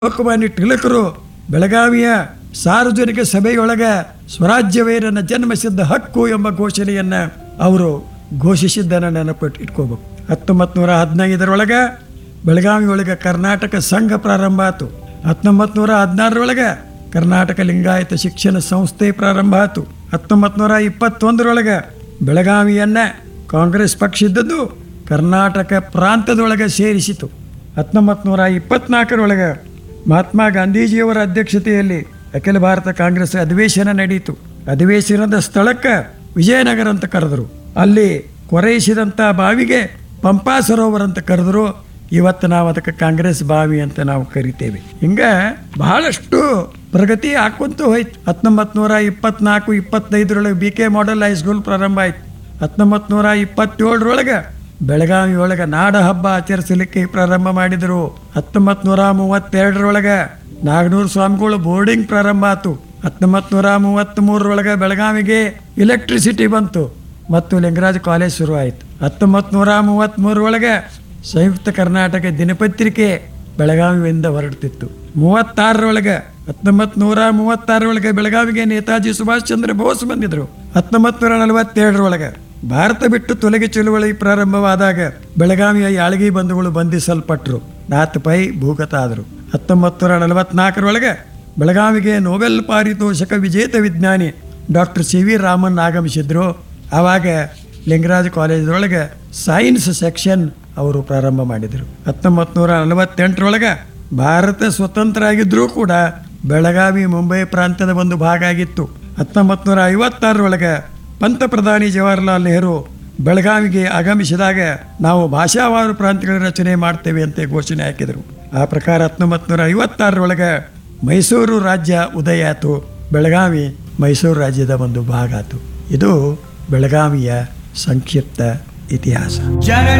ಲೋಕಮಾನ್ಯ ತಿಲಕರು ಬೆಳಗಾವಿಯ ಸಾರ್ವಜನಿಕ ಸಭೆಯೊಳಗ ಸ್ವರಾಜ್ಯವೇ ನನ್ನ ಜನ್ಮಸಿದ್ಧ ಹಕ್ಕು ಎಂಬ ಘೋಷಣೆಯನ್ನ ಅವರು ಘೋಷಿಸಿದ್ದನ್ನ ನೆನಪಿಟ್ಟು ಇಟ್ಕೋಬೇಕು ಹತ್ತೊಂಬತ್ತು ನೂರ ಹದಿನೈದರೊಳಗ ಬೆಳಗಾವಿ ಒಳಗೆ ಕರ್ನಾಟಕ ಸಂಘ ಪ್ರಾರಂಭ ಆತು ಹತ್ತೊಂಬತ್ತು ನೂರ ಹದಿನಾರರೊಳಗೆ ಕರ್ನಾಟಕ ಲಿಂಗಾಯತ ಶಿಕ್ಷಣ ಸಂಸ್ಥೆ ಪ್ರಾರಂಭ ಆತು ಹತ್ತೊಂಬತ್ತು ನೂರ ಇಪ್ಪತ್ತೊಂದರೊಳಗೆ ಬೆಳಗಾವಿಯನ್ನ ಕಾಂಗ್ರೆಸ್ ಪಕ್ಷ ಇದ್ದದ್ದು ಕರ್ನಾಟಕ ಪ್ರಾಂತದೊಳಗೆ ಸೇರಿಸಿತು ಹತ್ತೊಂಬತ್ತು ನೂರ ಇಪ್ಪತ್ನಾಲ್ಕರೊಳಗೆ ಮಹಾತ್ಮ ಗಾಂಧೀಜಿಯವರ ಅಧ್ಯಕ್ಷತೆಯಲ್ಲಿ ಅಖಿಲ ಭಾರತ ಕಾಂಗ್ರೆಸ್ ಅಧಿವೇಶನ ನಡೆಯಿತು ಅಧಿವೇಶನದ ಸ್ಥಳಕ್ಕೆ ವಿಜಯನಗರ ಅಂತ ಕರೆದರು ಅಲ್ಲಿ ಕೊರೈಸಿದಂಥ ಬಾವಿಗೆ ಪಂಪಾ ಸರೋವರ ಅಂತ ಕರೆದ್ರು ಇವತ್ತು ನಾವು ಅದಕ್ಕೆ ಕಾಂಗ್ರೆಸ್ ಬಾವಿ ಅಂತ ನಾವು ಕರಿತೇವೆ ಹಿಂಗ ಬಹಳಷ್ಟು ಪ್ರಗತಿ ಹಾಕೊಂತ ಹೋಯ್ತು ಹತ್ತೊಂಬತ್ತು ನೂರ ಇಪ್ಪತ್ನಾಲ್ಕು ಇಪ್ಪತ್ತೈದರೊಳಗೆ ಬಿ ಕೆ ಮಾಡೆಲ್ ಹೈಸ್ಕೂಲ್ ಪ್ರಾರಂಭ ಆಯ್ತು ಹತ್ತೊಂಬತ್ತು ನೂರ ಇಪ್ಪತ್ತೇಳರೊಳಗೆ ಬೆಳಗಾವಿ ಒಳಗೆ ನಾಡ ಹಬ್ಬ ಆಚರಿಸಲಿಕ್ಕೆ ಪ್ರಾರಂಭ ಮಾಡಿದರು ಹತ್ತೊಂಬತ್ತು ನೂರ ಮೂವತ್ತೆರಡರೊಳಗೆ ನಾಗನೂರು ಸ್ವಾಮಿಗಳು ಬೋರ್ಡಿಂಗ್ ಪ್ರಾರಂಭ ಆತು ಹತ್ತೊಂಬತ್ತು ನೂರ ಮೂವತ್ತ್ ಮೂರರೊಳಗೆ ಬೆಳಗಾವಿಗೆ ಇಲೆಕ್ಟ್ರಿಸಿಟಿ ಬಂತು ಮತ್ತು ಲಿಂಗರಾಜ್ ಕಾಲೇಜ್ ಶುರು ಆಯಿತು ಹತ್ತೊಂಬತ್ತು ನೂರ ಮೂವತ್ತ್ಮೂರರೊಳಗೆ ಸಂಯುಕ್ತ ಕರ್ನಾಟಕ ದಿನಪತ್ರಿಕೆ ಬೆಳಗಾವಿಯಿಂದ ಹೊರಡ್ತಿತ್ತು ಮೂವತ್ತಾರರೊಳಗೆ ಹತ್ತೊಂಬತ್ತು ನೂರ ಮೂವತ್ತಾರರೊಳಗೆ ಬೆಳಗಾವಿಗೆ ನೇತಾಜಿ ಸುಭಾಷ್ ಚಂದ್ರ ಬೋಸ್ ಬಂದಿದ್ರು ಹತ್ತೊಂಬತ್ತು ನೂರ ನಲವತ್ತೆರಡರೊಳಗೆ ಭಾರತ ಬಿಟ್ಟು ತೊಲಗಿ ಚಳುವಳಿ ಪ್ರಾರಂಭವಾದಾಗ ಬೆಳಗಾವಿಯ ಯಾಳಗಿ ಬಂಧುಗಳು ಬಂಧಿಸಲ್ಪಟ್ರು ನಾತ್ ಪೈ ಭೂಗತ ಆದರು ಹತ್ತೊಂಬತ್ತು ನೂರ ನಲವತ್ನಾಲ್ಕರೊಳಗೆ ಬೆಳಗಾವಿಗೆ ನೊಬೆಲ್ ಪಾರಿತೋಷಕ ವಿಜೇತ ವಿಜ್ಞಾನಿ ಡಾಕ್ಟರ್ ಸಿ ವಿ ರಾಮನ್ ಆಗಮಿಸಿದ್ರು ಆವಾಗ ಲಿಂಗರಾಜ್ ಕಾಲೇಜೊಳಗೆ ಸೈನ್ಸ್ ಸೆಕ್ಷನ್ ಅವರು ಪ್ರಾರಂಭ ಮಾಡಿದರು ಹತ್ತೊಂಬತ್ತು ನೂರ ನಲವತ್ತೆಂಟರೊಳಗೆ ಭಾರತ ಸ್ವತಂತ್ರ ಆಗಿದ್ರೂ ಕೂಡ ಬೆಳಗಾವಿ ಮುಂಬೈ ಪ್ರಾಂತ್ಯದ ಒಂದು ಭಾಗ ಆಗಿತ್ತು ಹತ್ತೊಂಬತ್ತು ನೂರ ಐವತ್ತಾರರೊಳಗೆ ಪಂತಪ್ರಧಾನಿ ಜವಾಹರ್ಲಾಲ್ ನೆಹರು ಬೆಳಗಾವಿಗೆ ಆಗಮಿಸಿದಾಗ ನಾವು ಭಾಷಾವಾರು ಪ್ರಾಂತ್ಯಗಳ ರಚನೆ ಮಾಡ್ತೇವೆ ಅಂತ ಘೋಷಣೆ ಹಾಕಿದರು ಆ ಪ್ರಕಾರ ಹತ್ತೊಂಬತ್ತು ನೂರ ಐವತ್ತಾರರೊಳಗೆ ಮೈಸೂರು ರಾಜ್ಯ ಉದಯ ಆಯಿತು ಬೆಳಗಾವಿ ಮೈಸೂರು ರಾಜ್ಯದ ಒಂದು ಭಾಗ ಆಯಿತು ಇದು ಬೆಳಗಾವಿಯ ಸಂಕ್ಷಿಪ್ತ ಇತಿಹಾಸ ಜನನಿ